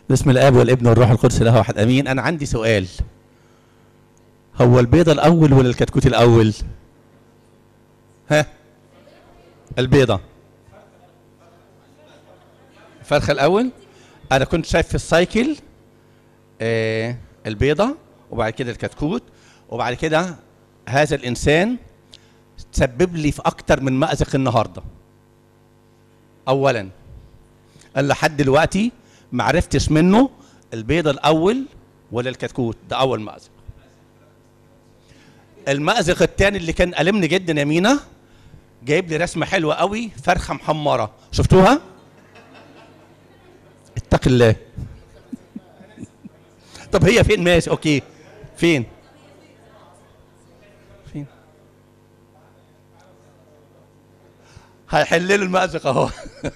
باسم الاب والابن والروح القدس له واحد امين انا عندي سؤال هو البيضه الاول ولا الكتكوت الاول ها البيضه الفرخه الاول انا كنت شايف في السايكل آه البيضه وبعد كده الكتكوت وبعد كده هذا الانسان تسبب لي في اكتر من مأزق النهارده اولا قال لحد دلوقتي ما عرفتش منه البيضه الاول ولا الكتكوت ده اول مأزق المأزق الثاني اللي كان ألمني جدا يا مينا جايب لي رسمه حلوه قوي فرخه محمره شفتوها اتق الله طب هي فين ماشي اوكي فين فين هيحللوا المأزق اهو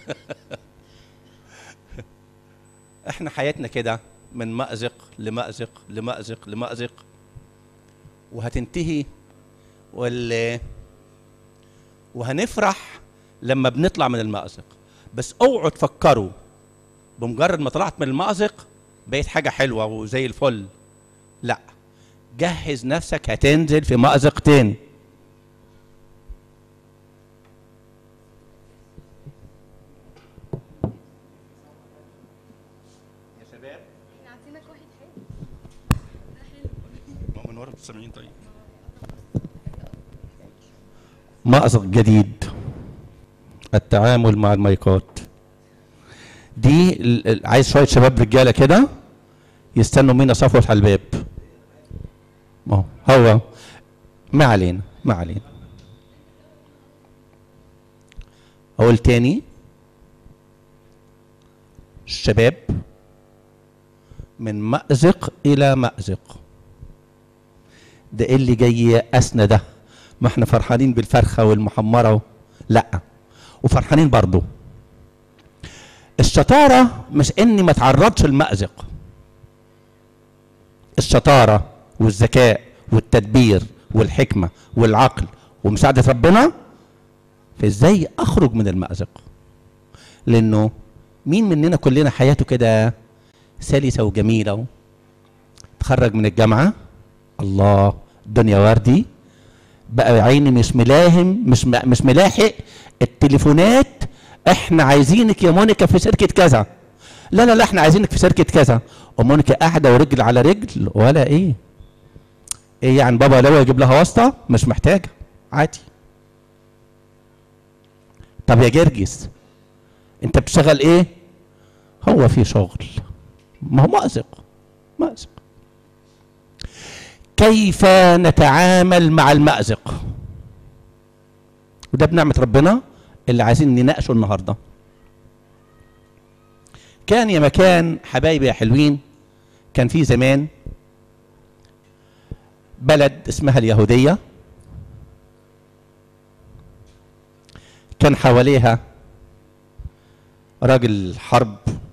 احنا حياتنا كده من مأزق لمأزق لمأزق لمأزق وهتنتهي وال وهنفرح لما بنطلع من المأزق بس اوعوا تفكروا بمجرد ما طلعت من المأزق بقيت حاجة حلوة وزي الفل لا جهز نفسك هتنزل في مأزق تاني يا شباب احنا عايزينك واحد حلو من ورا السامعين طيب مأزق جديد التعامل مع المايكات دي ال- ال- عايز شويه شباب رجاله كده يستنوا مين صفوة على الباب ما هو هو ما علينا ما علينا اقول تاني الشباب من مأزق إلى مأزق ده إيه اللي جاي يأسنا ده ما احنا فرحانين بالفرخة والمحمرة و... لا وفرحانين برضو الشطارة مش اني ما اتعرضش المأزق الشطارة والذكاء والتدبير والحكمة والعقل ومساعدة ربنا في ازاي اخرج من المأزق لانه مين مننا كلنا حياته كده سلسة وجميلة و- تخرج من الجامعة الله الدنيا وردي بقى يا عيني مش ملاهم مش م- مش ملاحق التليفونات احنا عايزينك يا مونيكا في شركة كذا لا لا لا احنا عايزينك في شركة كذا ومونيكا قاعدة ورجل على رجل ولا ايه ايه يعني بابا لو يجيب لها واسطة مش محتاجة عادي طب يا جرجس انت بتشتغل ايه هو في شغل ما هو مأزق مأزق كيف نتعامل مع المأزق وده بنعمة ربنا اللي عايزين نناقشه النهارده كان يا مكان حبايبي يا حلوين كان في زمان بلد اسمها اليهودية كان حواليها راجل حرب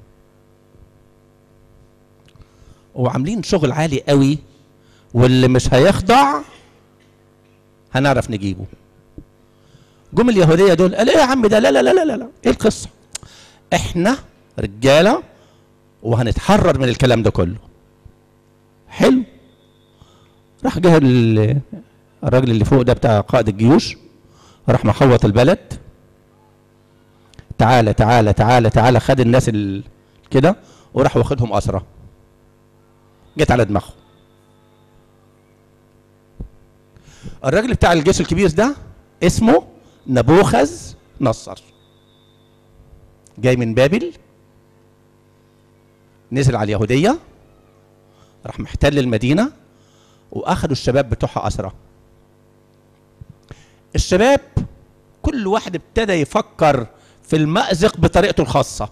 وعاملين شغل عالي قوي واللي مش هيخضع هنعرف نجيبه جم اليهوديه دول قال ايه يا عم ده لا لا لا لا لا, لا. ايه القصه احنا رجاله وهنتحرر من الكلام ده كله حلو راح جه ال- الراجل اللي فوق ده بتاع قائد الجيوش راح محوط البلد تعالى تعالى تعالى تعالى خد الناس ال- كده وراح واخدهم اسرى جت على دماغه الراجل بتاع الجيش الكبير ده اسمه نبوخذ نصر جاي من بابل نزل على اليهودية راح محتل المدينة وأخدوا الشباب بتوعها أسرى الشباب كل واحد ابتدى يفكر في المأزق بطريقته الخاصة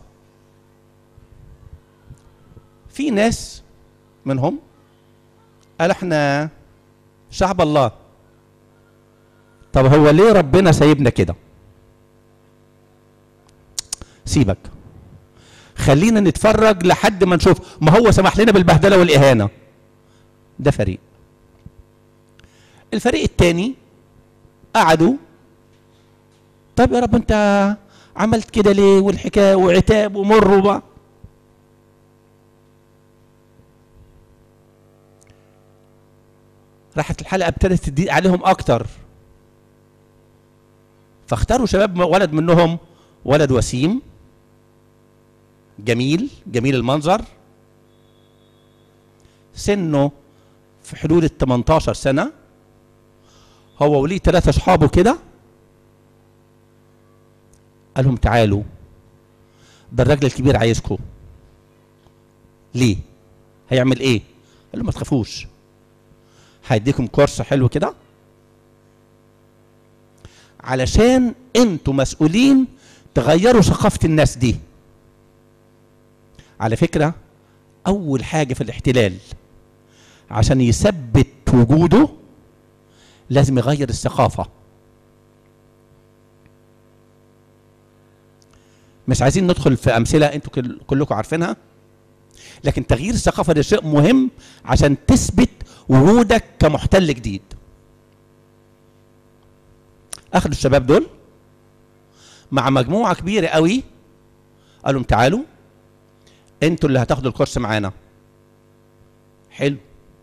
في ناس منهم قال احنا شعب الله طب هو ليه ربنا سايبنا كده سيبك خلينا نتفرج لحد ما نشوف ما هو سمح لنا بالبهدله والاهانه ده فريق الفريق التاني قعدوا طب يا رب انت عملت كده ليه والحكايه وعتاب ومر وبقى راحت الحلقه ابتدت تضيق عليهم اكتر فاختاروا شباب ولد منهم ولد وسيم جميل جميل المنظر سنه في حدود ال 18 سنه هو وليه ثلاثة أصحابه كده قال لهم تعالوا ده الراجل الكبير عايزكم ليه؟ هيعمل ايه؟ قال لهم ما تخافوش هيديكم كورس حلو كده علشان انتوا مسؤولين تغيروا ثقافة الناس دي على فكرة أول حاجة في الاحتلال عشان يثبت وجوده لازم يغير الثقافة مش عايزين ندخل في أمثلة أنتوا كل- كلكم عارفينها لكن تغيير الثقافة ده شيء مهم عشان تثبت وجودك كمحتل جديد أخدوا الشباب دول مع مجموعة كبيرة قوي قالوا لهم تعالوا انتوا اللي هتاخدوا الكورس معانا حلو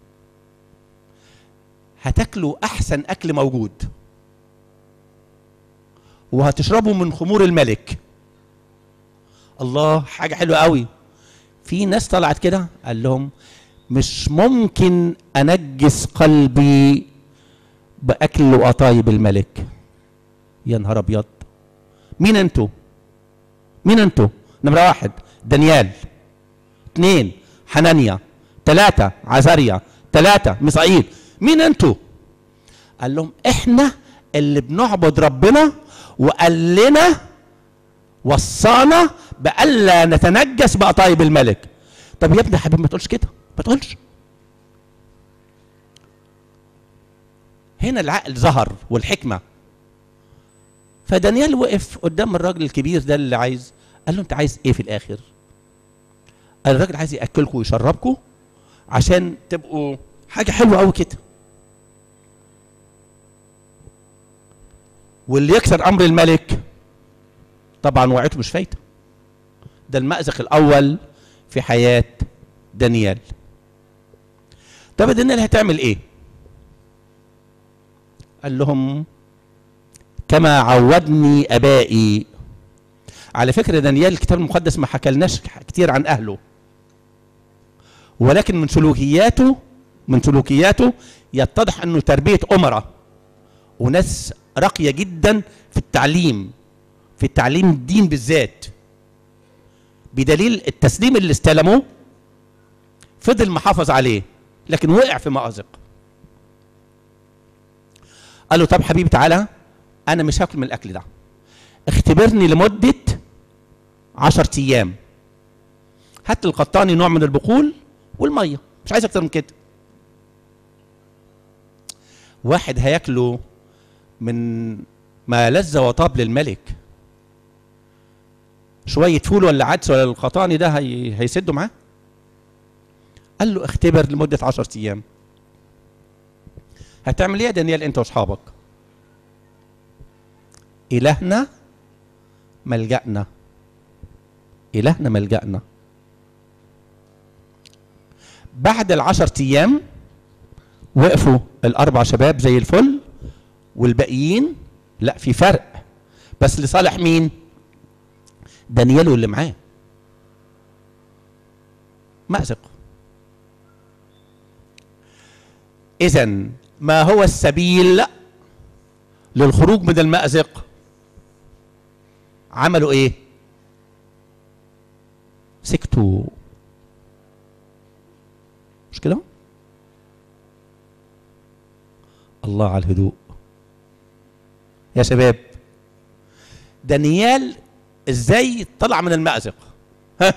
هتاكلوا احسن اكل موجود وهتشربوا من خمور الملك الله حاجه حلوه قوي في ناس طلعت كده قال لهم مش ممكن انجس قلبي باكل وقطايب الملك يا نهار ابيض مين انتوا مين انتوا نمره واحد دانيال اثنين حنانيا ثلاثة عزاريا ثلاثة ميسائيل مين انتوا قال لهم احنا اللي بنعبد ربنا وقال لنا وصانا بألا نتنجس بقطايب الملك طب يا ابني يا حبيبي ما تقولش كده ما تقولش هنا العقل ظهر والحكمة فدانيال وقف قدام الراجل الكبير ده اللي عايز قال له انت عايز ايه في الاخر قال الراجل عايز ياكلكم ويشربكم عشان تبقوا حاجه حلوه قوي كده واللي يكسر امر الملك طبعا وقعته مش فايته ده المأزق الاول في حياه دانيال طب دانيال هتعمل ايه قال لهم كما عودني ابائي على فكره دانيال الكتاب المقدس ما حكالناش كتير عن اهله ولكن من سلوكياته من سلوكياته يتضح انه تربيه امراء وناس راقيه جدا في التعليم في التعليم الدين بالذات بدليل التسليم اللي استلموه فضل محافظ عليه لكن وقع في مأزق قال له طب حبيبي تعالى انا مش هاكل من الاكل ده اختبرني لمده عشر ايام هات القطاني نوع من البقول والميه مش عايز اكتر من كده واحد هياكله من ما لذ وطاب للملك شوية فول ولا عدس ولا القطاني ده هي... هيسدوا معاه قال له اختبر لمدة عشر أيام هتعمل ايه يا دانيال انت واصحابك إلهنا ملجأنا إلهنا ملجأنا بعد العشر أيام وقفوا الأربع شباب زي الفل والباقيين لا في فرق بس لصالح مين؟ دانيال واللي معاه مأزق إذا ما هو السبيل للخروج من المأزق؟ عملوا ايه سكتوا مش كده الله على الهدوء يا شباب دانيال ازاي طلع من المأزق ها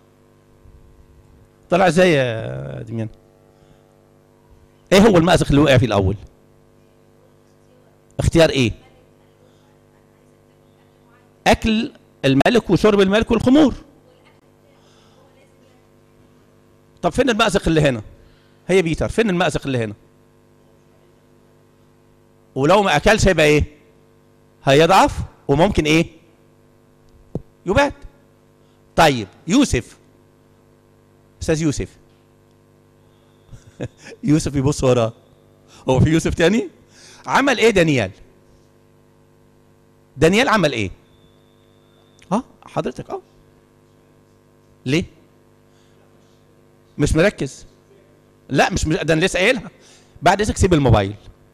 طلع ازاي يا دميان ايه هو المأزق اللي وقع فيه الاول اختيار ايه اكل الملك وشرب الملك والخمور طب فين المأزق اللي هنا هي بيتر فين المأزق اللي هنا ولو ما اكلش هيبقى ايه هيضعف وممكن ايه يبات طيب يوسف استاذ يوسف يوسف يبص وراه هو في يوسف تاني عمل ايه دانيال دانيال عمل ايه اه حضرتك اه ليه مش مركز لا مش, مش ده انا لسه قايلها بعد اذنك سيب الموبايل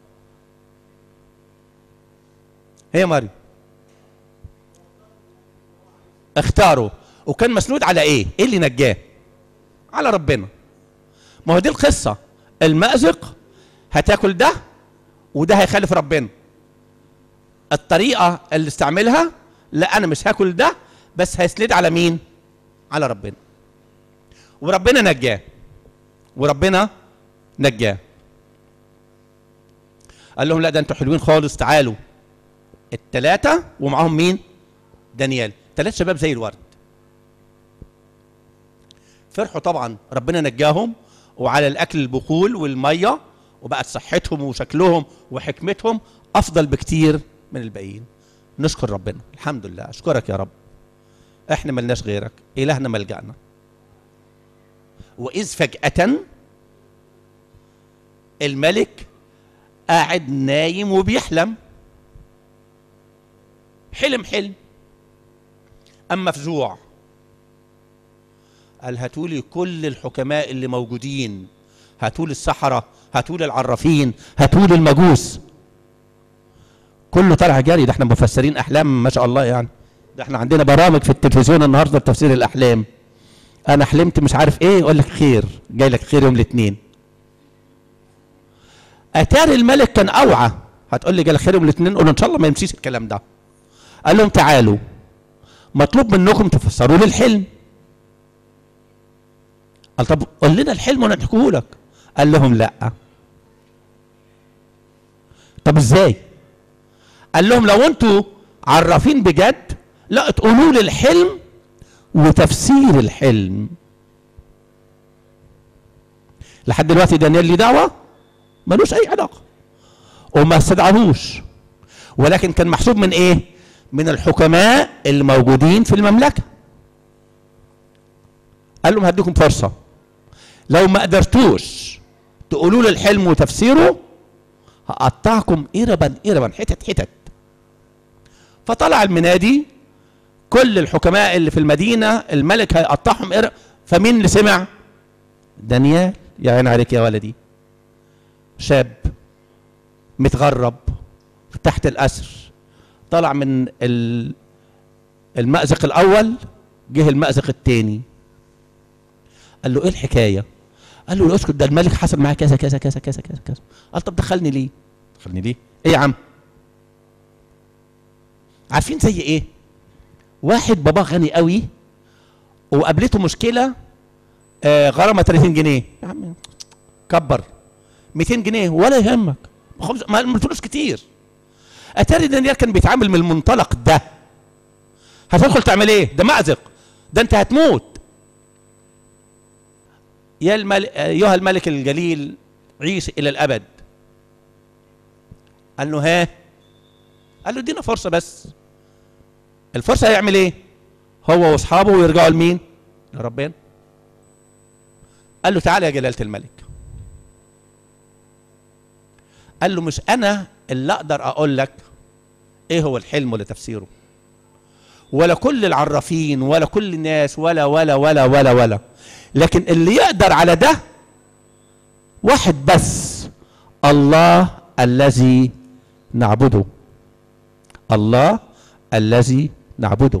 هي مريم اختاره وكان مسنود على ايه ايه اللي نجاه على ربنا ما هو دي القصه المأزق هتاكل ده وده هيخالف ربنا الطريقه اللي استعملها لا انا مش هاكل ده بس هيسند على مين على ربنا وربنا نجاه وربنا نجاه قال لهم لا ده انتوا حلوين خالص تعالوا التلاتة ومعاهم مين دانيال تلات شباب زي الورد فرحوا طبعا ربنا نجاهم وعلى الاكل البخول والميه وبقت صحتهم وشكلهم وحكمتهم افضل بكتير من الباقيين نشكر ربنا الحمد لله اشكرك يا رب احنا ملناش غيرك الهنا ملجأنا واذ فجأة الملك قاعد نايم وبيحلم حلم حلم اما مفزوع قال هاتولي كل الحكماء اللي موجودين هاتولي السحرة هاتولي العرافين هاتولي المجوس كله طالع جري ده احنا مفسرين احلام ما شاء الله يعني ده احنا عندنا برامج في التلفزيون النهارده لتفسير الاحلام انا حلمت مش عارف ايه يقول لك خير جاي لك خير يوم الاثنين اتاري الملك كان اوعى هتقول لي جالك خير يوم الاثنين قول ان شاء الله ما يمشيش الكلام ده قال لهم تعالوا مطلوب منكم تفسروا لي الحلم قال طب قول لنا الحلم وانا احكيه لك قال لهم لا طب ازاي قال لهم لو انتوا عرافين بجد لا تقولوا لي الحلم وتفسير الحلم لحد دلوقتي دانيال ليه دعوه ملوش اي علاقه وما استدعوهوش ولكن كان محسوب من ايه من الحكماء الموجودين في المملكه قال لهم هديكم فرصه لو ما قدرتوش تقولوا لي الحلم وتفسيره هقطعكم إربا إربا حتت حتت فطلع المنادي كل الحكماء اللي في المدينة الملك هيقطعهم إرب فمين اللي سمع دانيال يا عين عليك يا ولدي شاب متغرب تحت الأسر طلع من المأزق الأول جه المأزق الثاني قال له ايه الحكايه قال له اسكت ده الملك حصل معاه كذا كذا كذا كذا كذا كذا قال طب دخلني ليه دخلني ليه ايه يا عم عارفين زي ايه واحد باباه غني قوي وقابلته مشكله آه غرامه 30 جنيه يا عم كبر 200 جنيه ولا يهمك ما الفلوس كتير اتاري دانيال كان بيتعامل من المنطلق ده هتدخل تعمل ايه ده مأزق ده انت هتموت يا الملك ايها الملك الجليل عيش الى الابد قال له ها قال له ادينا فرصه بس الفرصه هيعمل ايه هو واصحابه ويرجعوا لمين لربنا قال له تعالى يا جلاله الملك قال له مش انا اللي اقدر اقول لك ايه هو الحلم ولا تفسيره ولا كل العرافين ولا كل الناس ولا ولا ولا ولا ولا لكن اللي يقدر على ده واحد بس الله الذي نعبده الله الذي نعبده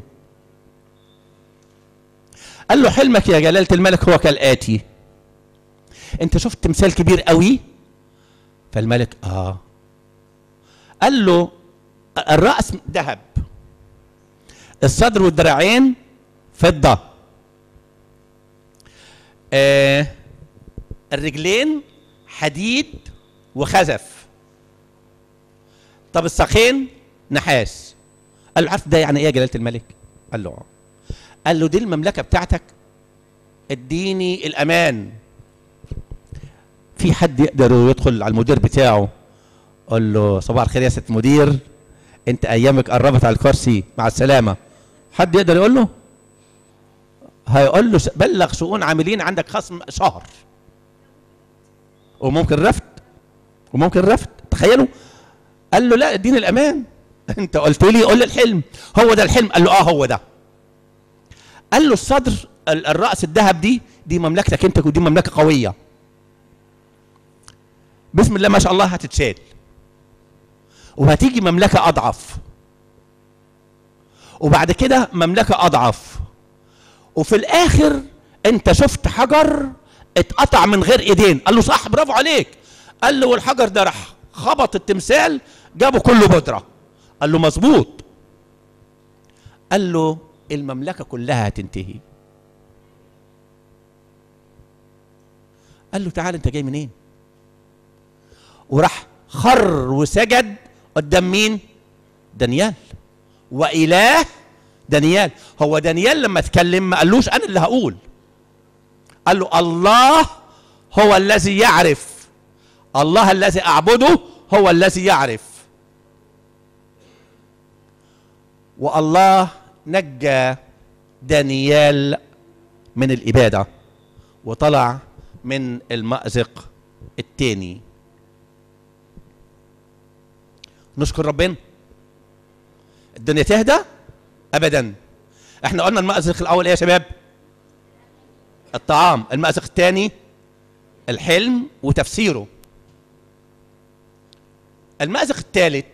قال له حلمك يا جلالة الملك هو كالآتي انت شفت تمثال كبير قوي فالملك اه قال له الرأس ذهب الصدر والذراعين فضة آه الرجلين حديد وخزف طب الساقين نحاس قال له عارف ده يعني ايه يا جلاله الملك قال له اه قال له دي المملكه بتاعتك اديني الامان في حد يقدر يدخل على المدير بتاعه قال له صباح الخير يا ست مدير انت ايامك قربت على الكرسي مع السلامه حد يقدر يقول له هيقول له بلغ شؤون عاملين عندك خصم شهر وممكن رفض وممكن رفض تخيلوا قال له لا اديني الامان انت قلت لي قول لي الحلم هو ده الحلم قال له اه هو ده قال له الصدر ال- الراس الذهب دي دي مملكتك انت ودي مملكه قويه بسم الله ما شاء الله هتتشال وهتيجي مملكه اضعف وبعد كده مملكه اضعف وفي الاخر انت شفت حجر اتقطع من غير ايدين قال له صح برافو عليك قال له والحجر ده راح خبط التمثال جابه كله بودره قال له مظبوط قال له المملكه كلها هتنتهي قال له تعال انت جاي منين وراح خر وسجد قدام مين دانيال واله دانيال هو دانيال لما اتكلم ما قالوش انا اللي هقول قال له الله هو الذي يعرف الله الذي اعبده هو الذي يعرف والله نجى دانيال من الاباده وطلع من المأزق التاني نشكر ربنا الدنيا تهدى ابدا احنا قلنا المأزق الاول ايه يا شباب الطعام المأزق الثاني الحلم وتفسيره المأزق الثالث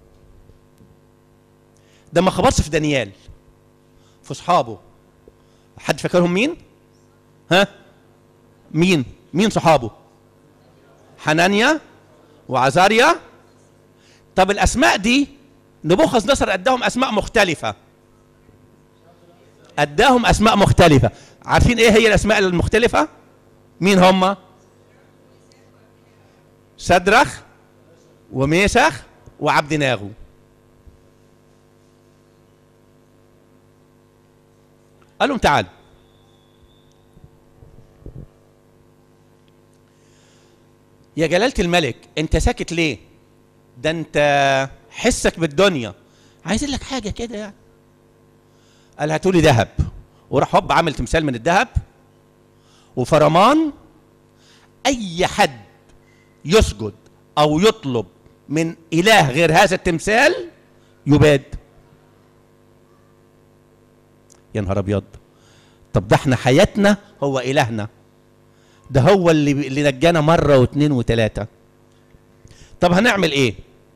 ده ما خبرش في دانيال في اصحابه حد فاكرهم مين ها مين مين صحابه حنانيا وعزاريا طب الاسماء دي نبوخذ نصر اداهم اسماء مختلفه اداهم اسماء مختلفه عارفين ايه هي الاسماء المختلفه مين هم شدرخ وميشخ وعبد ناغو قال لهم تعالوا يا جلالة الملك انت ساكت ليه ده انت حسك بالدنيا عايز لك حاجة كده يعني قال هاتولي ذهب وراح هوب عامل تمثال من الذهب وفرمان اي حد يسجد او يطلب من اله غير هذا التمثال يباد يا نهار ابيض طب ده احنا حياتنا هو الهنا ده هو اللي اللي نجانا مره واثنين وثلاثه طب هنعمل ايه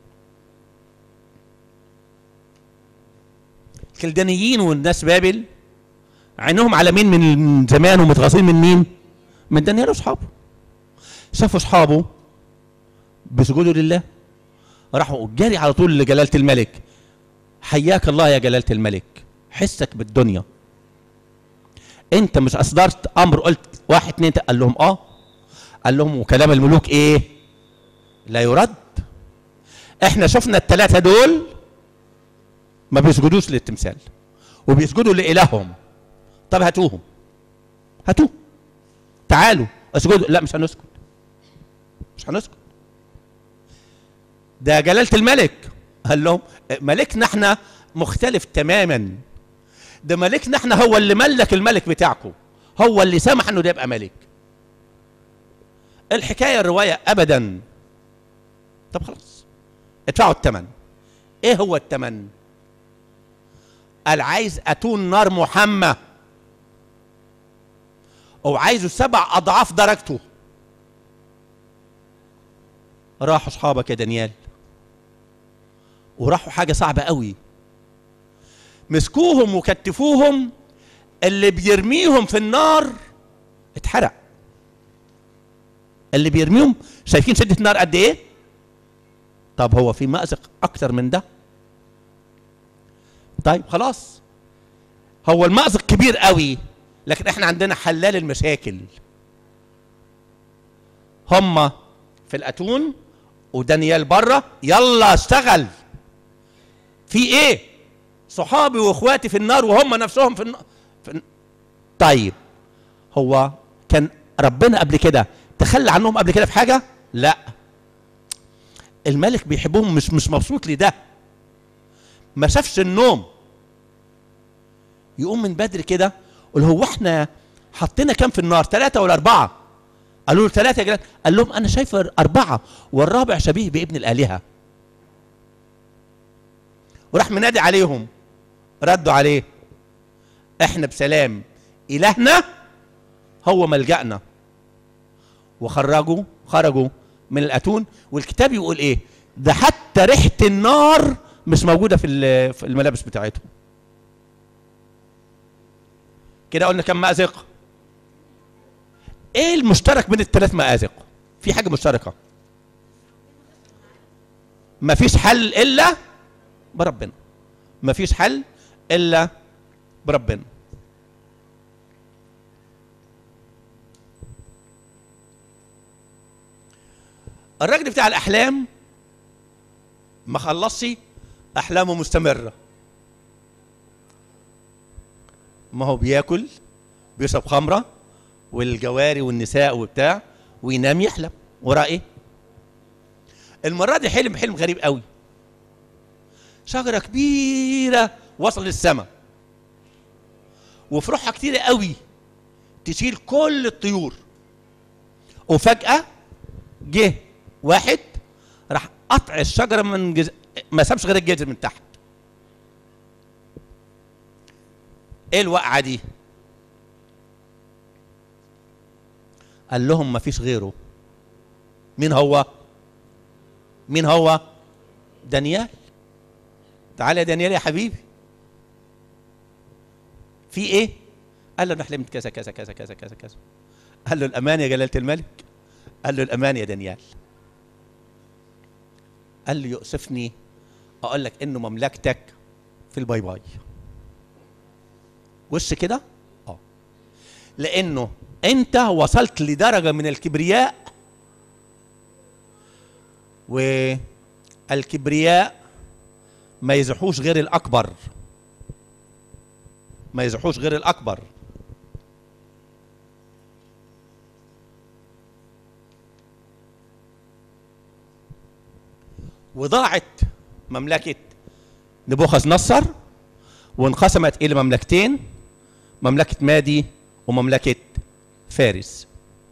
الكلدانيين والناس بابل عينهم على مين من زمان ومتغاظين من مين من دانيال واصحابه شافوا اصحابه بسجودوا لله راحوا جاري على طول لجلاله الملك حياك الله يا جلاله الملك حسك بالدنيا انت مش اصدرت امر قلت واحد اتنين تلاتة. قال لهم اه قال لهم وكلام الملوك ايه لا يرد احنا شفنا الثلاثه دول ما بيسجدوش للتمثال وبيسجدوا لالههم طب هاتوهم هاتوه تعالوا اسجدوا لا مش هنسكت مش هنسكت ده جلالة الملك قال لهم ملكنا احنا مختلف تماما ده ملكنا احنا هو اللي ملك الملك بتاعكم هو اللي سمح انه ده يبقى ملك الحكايه الروايه ابدا طب خلاص ادفعوا الثمن ايه هو الثمن قال عايز اتون نار محمى او عايزه سبع اضعاف درجته راحوا اصحابك يا دانيال وراحوا حاجه صعبه قوي مسكوهم وكتفوهم اللي بيرميهم في النار اتحرق اللي بيرميهم شايفين شده النار قد ايه طب هو في مأزق اكتر من ده طيب خلاص هو المأزق كبير قوي لكن احنا عندنا حلال المشاكل هم في الاتون ودانيال بره يلا اشتغل في ايه صحابي واخواتي في النار وهم نفسهم في النار في الن- طيب هو كان ربنا قبل كده تخلى عنهم قبل كده في حاجه لا الملك بيحبهم مش مش مبسوط لده ما شافش النوم يقوم من بدري كده يقول هو احنا حطينا كام في النار ثلاثة ولا أربعة قالوا له ثلاثة يا جلال قال لهم أنا شايف أربعة والرابع شبيه بابن الآلهة وراح منادي عليهم ردوا عليه احنا بسلام إلهنا هو ملجأنا وخرجوا خرجوا من الأتون والكتاب يقول إيه ده حتى ريحة النار مش موجودة في ال- في الملابس بتاعتهم كده قلنا كم مأزق ايه المشترك بين الثلاث مآزق في حاجة مشتركة مفيش حل إلا بربنا مفيش حل إلا بربنا الراجل بتاع الأحلام ما خلصش أحلامه مستمرة ما هو بياكل بيشرب خمرة والجواري والنساء وبتاع وينام يحلم وراه ايه المرة دي حلم حلم غريب قوي شجرة كبيرة وصل للسماء وفروعها كتيرة قوي تشيل كل الطيور وفجأة جه واحد راح قطع الشجرة من جز... ما سابش غير الجذر من تحت ايه الوقعة دي قال لهم ما فيش غيره مين هو مين هو دانيال تعال يا دانيال يا حبيبي في ايه قال له انا حلمت كذا كذا كذا كذا كذا كذا قال له الامان يا جلاله الملك قال له الامان يا دانيال قال له يؤسفني اقول لك انه مملكتك في الباي باي وش كده اه لانه انت وصلت لدرجه من الكبرياء والكبرياء ما يزحوش غير الاكبر ما يزحوش غير الاكبر وضاعت مملكه نبوخذ نصر وانقسمت الى مملكتين مملكه مادي ومملكه فارس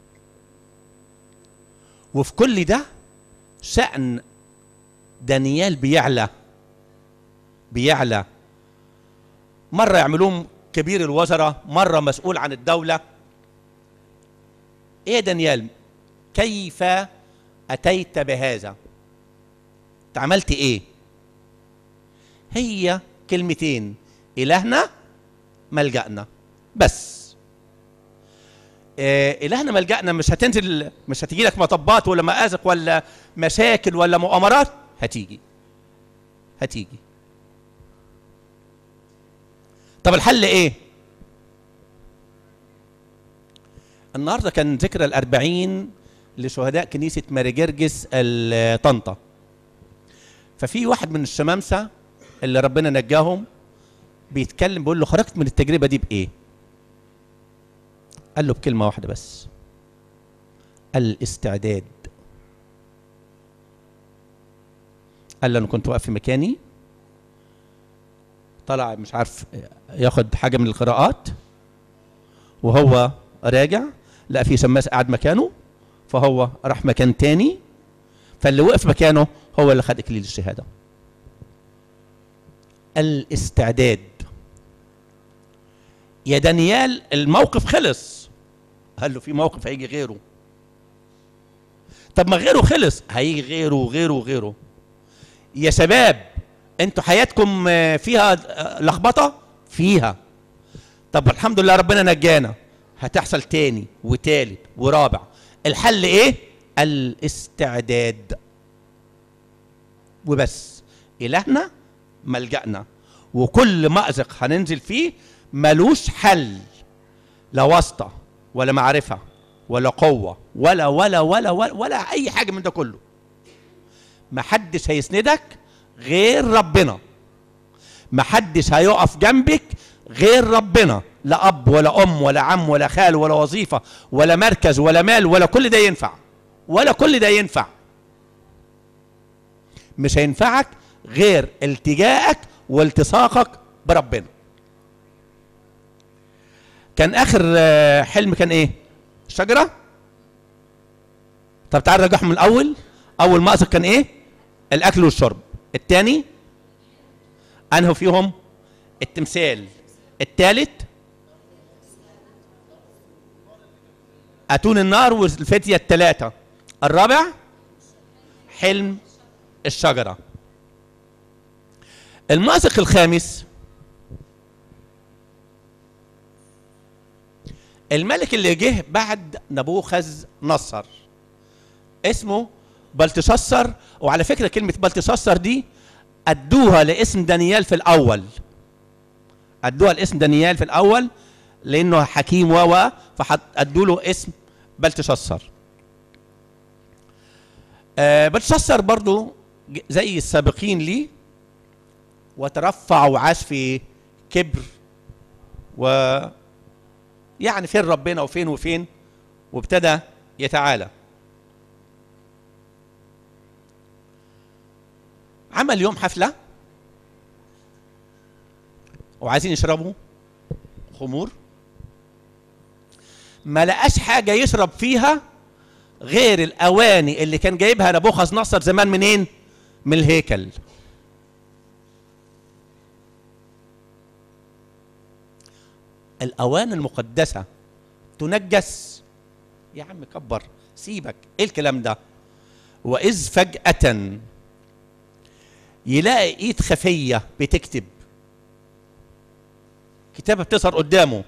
وفي كل ده شأن دانيال بيعلى بيعلى مرة يعملوهم كبير الوزراء مرة مسؤول عن الدولة ايه يا دانيال كيف أتيت بهذا انت عملت ايه هي كلمتين إلهنا ملجأنا بس آه، إلهنا ملجأنا مش هتنزل مش هتيجي لك مطبات ولا مآزق ولا مشاكل ولا مؤامرات هتيجي هتيجي طب الحل ايه النهارده كان ذكرى الأربعين لشهداء كنيسة ماري جرجس الطنطا ففي واحد من الشمامسة اللي ربنا نجاهم بيتكلم بيقول له خرجت من التجربة دي بإيه قال له بكلمة واحدة بس الاستعداد قال له انا كنت واقف في مكاني طلع مش عارف ياخد حاجة من القراءات وهو راجع لقى في شماس قاعد مكانه فهو راح مكان تاني فاللي وقف مكانه هو اللي خد اكليل الشهاده الاستعداد يا دانيال الموقف خلص قال له في موقف هيجي غيره طب ما غيره خلص هيجي غيره وغيره وغيره يا شباب انتوا حياتكم آه، فيها آه، لخبطه فيها طب الحمد لله ربنا نجانا هتحصل تاني وتالت ورابع الحل ايه الاستعداد وبس الهنا ملجأنا وكل مأزق هننزل فيه ملوش حل لا واسطة ولا معرفة ولا قوة ولا ولا ولا ولا, ولا أي حاجة من ده كله محدش هيسندك غير ربنا محدش هيقف جنبك غير ربنا لا أب ولا أم ولا عم ولا خال ولا وظيفة ولا مركز ولا مال ولا كل ده ينفع ولا كل ده ينفع مش هينفعك غير التجائك والتصاقك بربنا كان اخر آه، حلم كان ايه الشجره طب تعال نرجعهم من الاول اول مأزق كان ايه الاكل والشرب الثاني انهوا فيهم التمثال الثالث اتون النار والفتيه الثلاثه الرابع حلم الشجره المأزق الخامس الملك اللي جه بعد نبوخذ نصر اسمه بلتشسر وعلى فكره كلمه بلتشسر دي ادوها لاسم دانيال في الاول ادوها لاسم دانيال في الاول لانه حكيم و فادوا له اسم بلتشسر آه بلتشسر برضو زي السابقين ليه وترفع وعاش في كبر و يعني فين ربنا وفين وفين وابتدى يتعالى عمل يوم حفلة وعايزين يشربوا خمور ما لقاش حاجة يشرب فيها غير الأواني اللي كان جايبها نبوخذ نصر زمان منين؟ من الهيكل الأواني المقدسة تنجس يا عم كبر سيبك ايه الكلام ده وإذ فجأة يلاقي ايد خفيه بتكتب كتابه بتظهر قدامه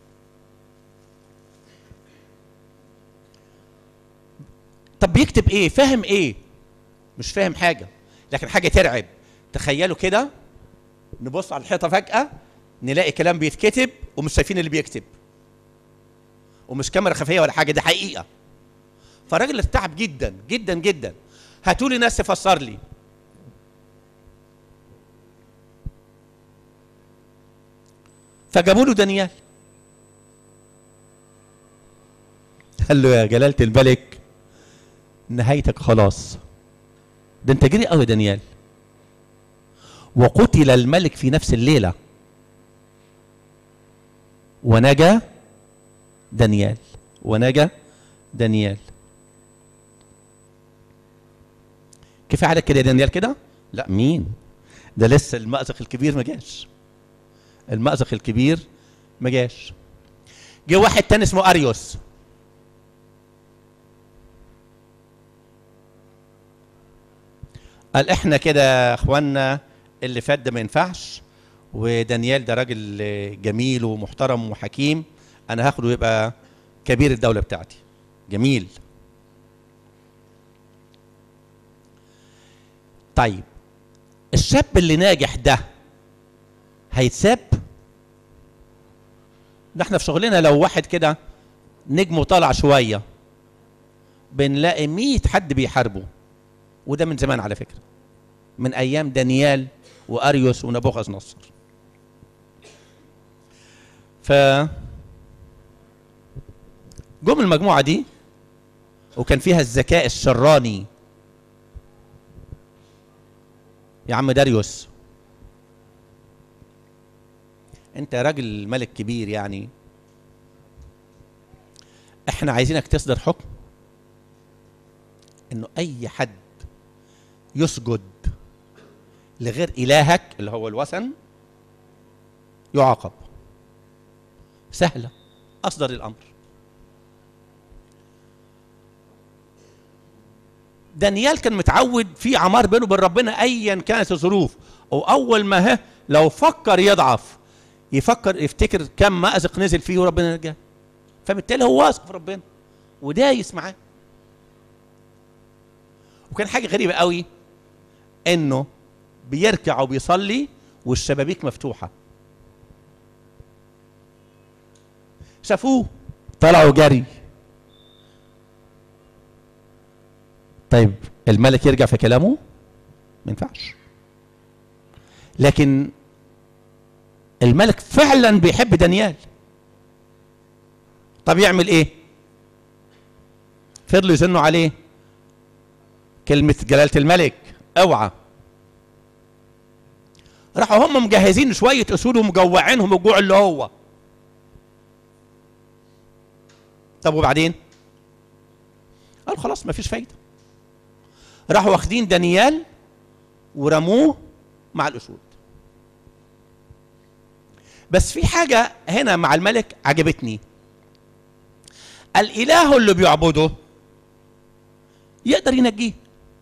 طب بيكتب ايه فاهم ايه مش فاهم حاجه لكن حاجه ترعب تخيلوا كده نبص على الحيطه فجاه نلاقي كلام بيتكتب ومش شايفين اللي بيكتب ومش كاميرا خفيه ولا حاجه دي حقيقه فالراجل ارتعب جدا جدا جدا هاتوا لي ناس تفسر لي فجابوا له دانيال قال له يا جلالة الملك نهايتك خلاص ده انت جري قوي دانيال وقتل الملك في نفس الليلة ونجا دانيال ونجا دانيال كيف عليك كده يا دانيال كده لا مين ده لسه المأزق الكبير ما جاش المأزق الكبير ما جاش جه واحد تاني اسمه اريوس قال احنا كده يا اخوانا اللي فات ده ما ينفعش ودانيال ده راجل جميل ومحترم وحكيم انا هاخده يبقى كبير الدوله بتاعتي جميل طيب الشاب اللي ناجح ده هيتساب ده احنا في شغلنا لو واحد كده نجمه طالع شويه بنلاقي مية حد بيحاربه وده من زمان على فكره من ايام دانيال واريوس ونبوخذ نصر ف جم المجموعه دي وكان فيها الذكاء الشراني يا عم داريوس انت راجل ملك كبير يعني احنا عايزينك تصدر حكم انه اي حد يسجد لغير الهك اللي هو الوثن يعاقب سهله اصدر الامر دانيال كان متعود في عمار بينه وبين ربنا ايا كانت الظروف واول ما ها لو فكر يضعف يفكر يفتكر كم مأزق نزل فيه وربنا نجاه فبالتالي هو واثق في ربنا ودايس معاه وكان حاجه غريبه قوي انه بيركع وبيصلي والشبابيك مفتوحه شافوه طلعوا جري طيب الملك يرجع في كلامه ما ينفعش لكن الملك فعلا بيحب دانيال طب يعمل ايه فضلوا يزنوا عليه كلمة جلالة الملك اوعى راحوا هم مجهزين شوية أسود ومجوعينهم الجوع اللي هو طب وبعدين قال خلاص مفيش فايده راحوا واخدين دانيال ورموه مع الاسود بس في حاجه هنا مع الملك عجبتني الاله اللي بيعبده يقدر ينجيه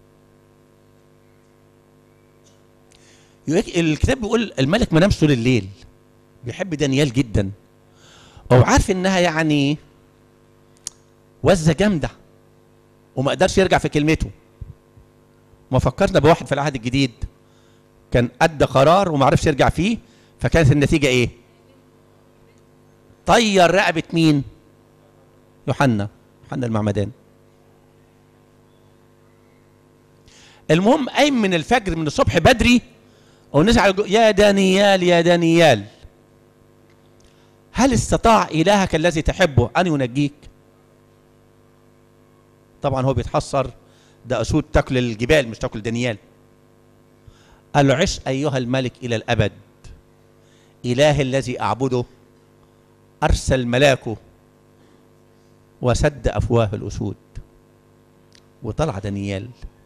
يقولك- الكتاب بيقول الملك ما نامش طول الليل بيحب دانيال جدا هو عارف انها يعني وزه جامده وما قدرش يرجع في كلمته ما فكرنا بواحد في العهد الجديد كان ادى قرار وما عرفش يرجع فيه فكانت النتيجه ايه طير رقبه مين يوحنا يوحنا المعمدان المهم قايم من الفجر من الصبح بدري ونزع على جو- يا دانيال يا دانيال هل استطاع إلهك الذي تحبه أن ينجيك؟ طبعا هو بيتحسر ده أسود تاكل الجبال مش تاكل دانيال قال له عش أيها الملك إلى الأبد إله الذي أعبده أرسل ملاكه وسد أفواه الأسود وطلع دانيال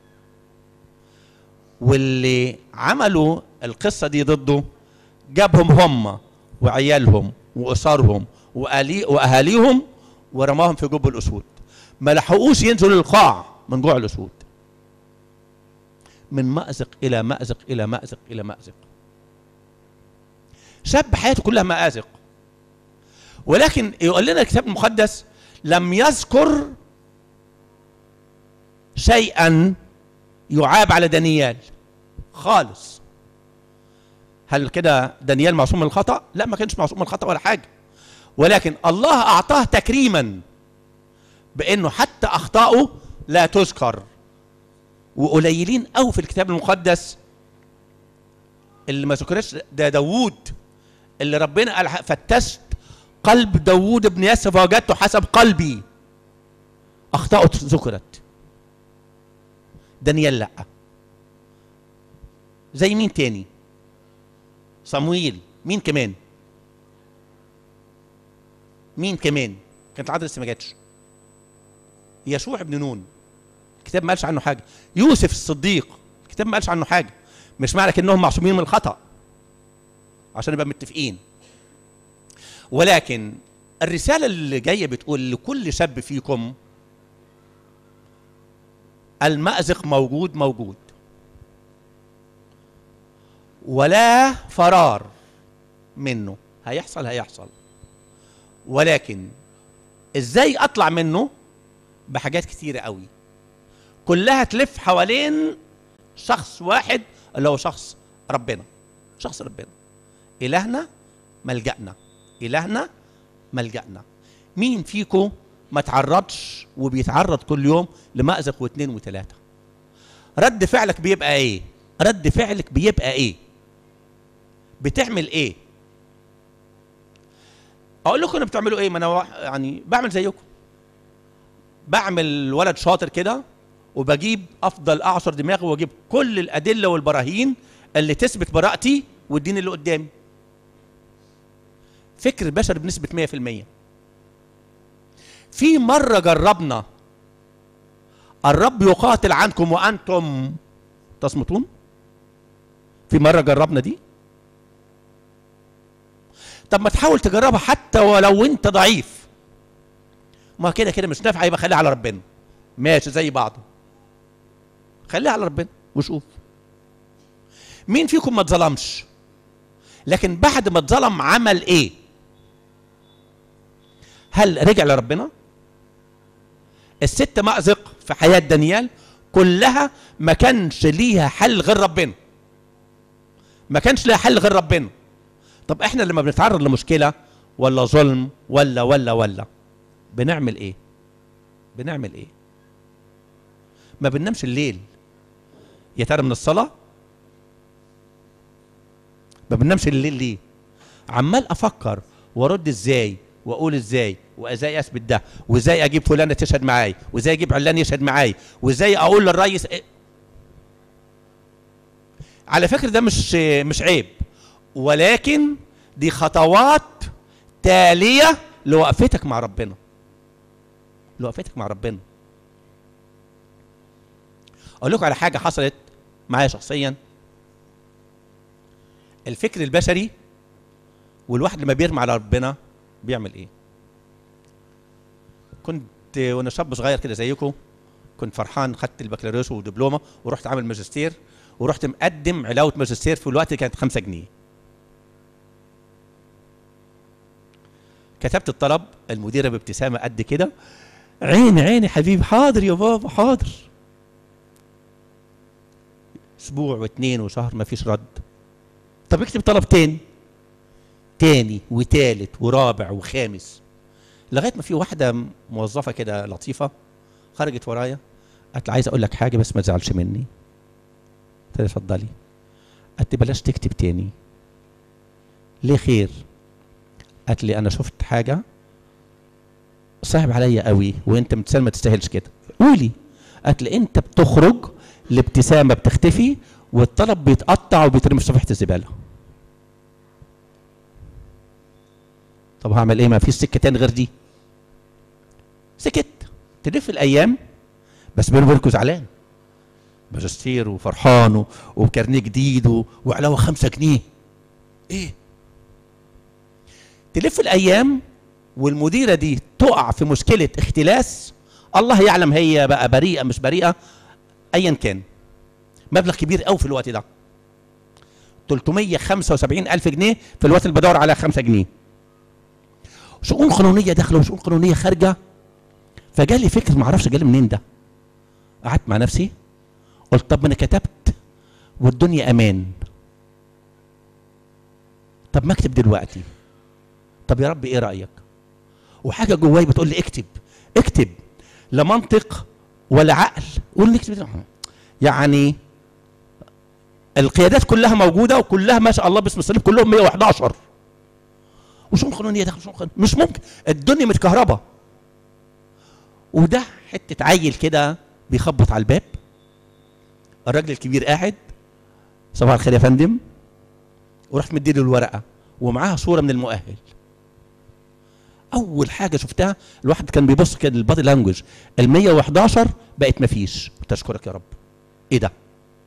واللي عملوا القصة دي ضده جابهم هم وعيالهم وأسرهم وأهلي- وأهاليهم ورماهم في جب الأسود ما لحقوش ينزلوا القاع من جوع الأسود من مأزق إلى مأزق إلى مأزق إلى مأزق شاب حياته كلها مآزق ولكن يقول لنا الكتاب المقدس لم يذكر شيئا يعاب على دانيال خالص هل كده دانيال معصوم من الخطأ؟ لا ما كانش معصوم من الخطأ ولا حاجة ولكن الله أعطاه تكريما بأنه حتى أخطائه لا تذكر وقليلين قوي في الكتاب المقدس اللي ما ذكرش ده داوود اللي ربنا قال فتشت قلب داوود ابن ياسر فوجدته حسب قلبي أخطاؤه ذكرت دانيال لا زي مين تاني صمويل مين كمان مين كمان كانت العدد لسه ما جاتش يشوع ابن نون الكتاب ما قالش عنه حاجه يوسف الصديق الكتاب ما قالش عنه حاجه مش معنى انهم معصومين من الخطا عشان نبقى متفقين ولكن الرساله اللي جايه بتقول لكل شاب فيكم المأزق موجود موجود ولا فرار منه هيحصل هيحصل ولكن ازاي اطلع منه بحاجات كتيرة قوي كلها تلف حوالين شخص واحد اللي هو شخص ربنا شخص ربنا إلهنا ملجأنا إلهنا ملجأنا مين فيكم ما تعرضش وبيتعرض كل يوم لمأزق واثنين وثلاثة رد فعلك بيبقى ايه رد فعلك بيبقى ايه بتعمل ايه اقول لكم انا بتعملوا ايه ما انا وا- يعني بعمل زيكم بعمل ولد شاطر كده وبجيب افضل اعصر دماغي واجيب كل الادله والبراهين اللي تثبت براءتي والدين اللي قدامي فكر البشر بنسبه 100% في مره جربنا الرب يقاتل عنكم وانتم تصمتون في مره جربنا دي طب ما تحاول تجربها حتى ولو انت ضعيف ما كده كده مش نافع يبقى خليها على ربنا ماشي زي بعضه خليها على ربنا وشوف مين فيكم ما اتظلمش لكن بعد ما اتظلم عمل ايه هل رجع لربنا الست مأزق في حياة دانيال كلها ما كانش ليها حل غير ربنا ما كانش ليها حل غير ربنا طب احنا لما بنتعرض لمشكلة ولا ظلم ولا ولا ولا بنعمل ايه بنعمل ايه ما بننامش الليل يا ترى من الصلاة ما بننامش الليل ليه عمال افكر وارد ازاي واقول ازاي وازاي اثبت ده وازاي اجيب فلانه تشهد معاي وازاي اجيب علان يشهد معاي وازاي اقول للريس إيه؟ على فكره ده مش مش عيب ولكن دي خطوات تاليه لوقفتك مع ربنا لوقفتك مع ربنا اقول لكم على حاجه حصلت معايا شخصيا الفكر البشري والواحد لما بيرمي على ربنا بيعمل ايه كنت وانا شاب صغير كده زيكم كنت فرحان خدت البكالوريوس ودبلومه ورحت عامل ماجستير ورحت مقدم علاوه ماجستير في الوقت كانت 5 جنيه كتبت الطلب المديره بابتسامه قد كده عيني عيني حبيبي حاضر يا بابا حاضر اسبوع واثنين وشهر ما فيش رد طب اكتب طلب تاني تاني وتالت ورابع وخامس لغايه ما في واحده موظفه كده لطيفه خرجت ورايا قالت لي عايز اقول لك حاجه بس ما تزعلش مني قلت لها اتفضلي قالت لي بلاش تكتب تاني ليه خير قالت لي انا شفت حاجه صعب عليا قوي وانت متسال ما تستاهلش كده قولي قالت لي انت بتخرج الابتسامه بتختفي والطلب بيتقطع وبيترمي في صفحه الزباله طب هعمل ايه ما فيش سكه تاني غير دي سكت تلف الايام بس بيني وبينكم زعلان ماجستير وفرحان و- وكارنيه جديد و- وعلاوه خمسة جنيه ايه تلف الايام والمديره دي تقع في مشكله اختلاس الله يعلم هي بقى بريئه مش بريئه ايا كان مبلغ كبير قوي في الوقت ده 375 الف جنيه في الوقت اللي بدور على 5 جنيه شؤون قانونيه داخله وشؤون قانونيه خارجه فجالي فكر ما اعرفش جالي منين ده قعدت مع نفسي قلت طب ما انا كتبت والدنيا امان طب ما اكتب دلوقتي طب يا رب ايه رايك وحاجه جواي بتقول لي اكتب اكتب لا منطق ولا عقل قول لي اكتب يعني القيادات كلها موجوده وكلها ما شاء الله باسم الصليب كلهم 111 وشؤون قانونيه داخل شؤون قانونيه مش ممكن الدنيا متكهربه وده حته عيل كده بيخبط على الباب الراجل الكبير قاعد صباح الخير يا فندم ورحت مديله الورقه ومعاها صوره من المؤهل اول حاجه شفتها الواحد كان بيبص كده البادي لانجوج ال 111 بقت مفيش قلت اشكرك يا رب ايه ده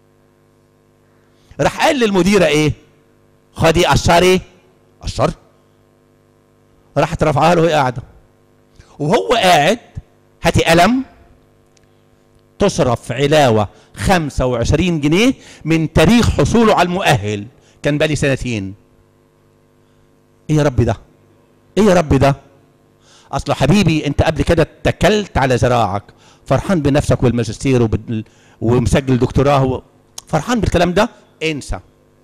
راح قال للمديره ايه خدي قشري قشر راحت رافعاها له وهي قاعده وهو قاعد هاتي قلم تصرف علاوه 25 جنيه من تاريخ حصوله على المؤهل كان بقالي سنتين ايه يا رب ده ايه يا رب ده اصل حبيبي انت قبل كده اتكلت على ذراعك فرحان بنفسك والماجستير وبال... ومسجل دكتوراه و... فرحان بالكلام ده انسى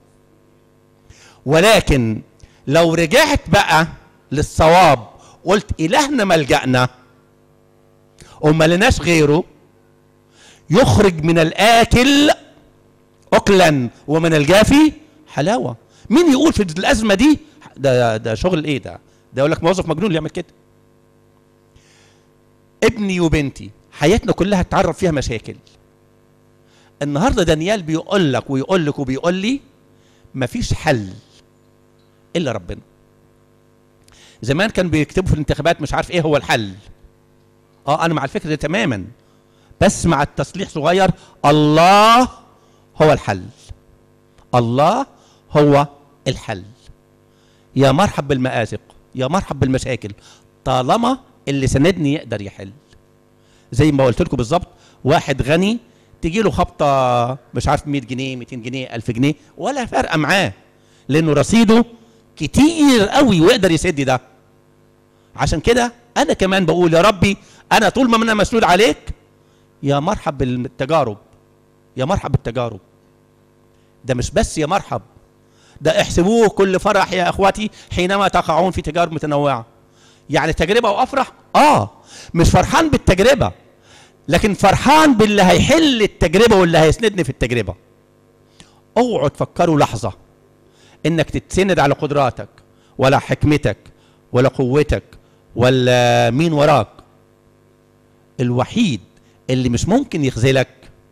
ولكن لو رجعت بقى للصواب قلت الهنا ملجأنا وما لناش غيره يخرج من الاكل اكلا ومن الجافي حلاوه مين يقول في الازمه دي ده ده شغل ايه ده ده يقول لك موظف مجنون اللي يعمل كده ابني وبنتي حياتنا كلها اتعرف فيها مشاكل النهارده دانيال بيقول لك ويقول لك وبيقول لي مفيش حل الا ربنا زمان كان بيكتبوا في الانتخابات مش عارف ايه هو الحل اه انا مع الفكره دي تماما بس مع التصليح صغير الله هو الحل الله هو الحل يا مرحب بالمآزق يا مرحب بالمشاكل طالما اللي سندني يقدر يحل زي ما قلت لكم بالظبط واحد غني تجي له خبطه مش عارف 100 جنيه 200 جنيه 1000 جنيه ولا فارقه معاه لانه رصيده كتير قوي ويقدر يسد ده عشان كده انا كمان بقول يا ربي انا طول ما انا مسؤول عليك يا مرحب بالتجارب يا مرحب بالتجارب ده مش بس يا مرحب ده احسبوه كل فرح يا اخواتي حينما تقعون في تجارب متنوعه يعني تجربه وافرح اه مش فرحان بالتجربه لكن فرحان باللي هيحل التجربه واللي هيسندني في التجربه اوعوا تفكروا لحظه انك تتسند على قدراتك ولا حكمتك ولا قوتك ولا مين وراك الوحيد اللي مش ممكن يخذلك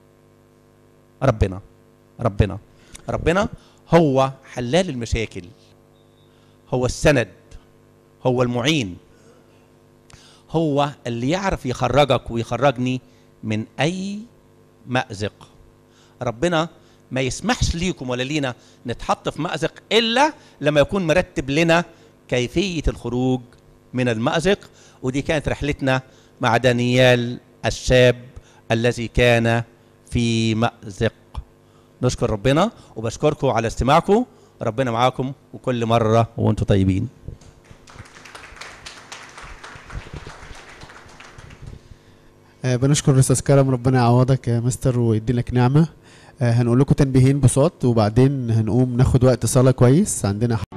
ربنا ربنا ربنا هو حلال المشاكل هو السند هو المعين هو اللي يعرف يخرجك ويخرجني من اي مأزق ربنا ما يسمحش ليكم ولا لينا نتحط في مأزق إلا لما يكون مرتب لنا كيفية الخروج من المأزق ودي كانت رحلتنا مع دانيال الشاب الذي كان في مأزق نشكر ربنا وبشكركم على استماعكم ربنا معاكم وكل مرة وانتم طيبين آه، بنشكر الاستاذ كرم ربنا يعوضك يا مستر ويدي لك نعمه آه، هنقول لكم تنبيهين بصوت وبعدين هنقوم ناخد وقت صلاه كويس عندنا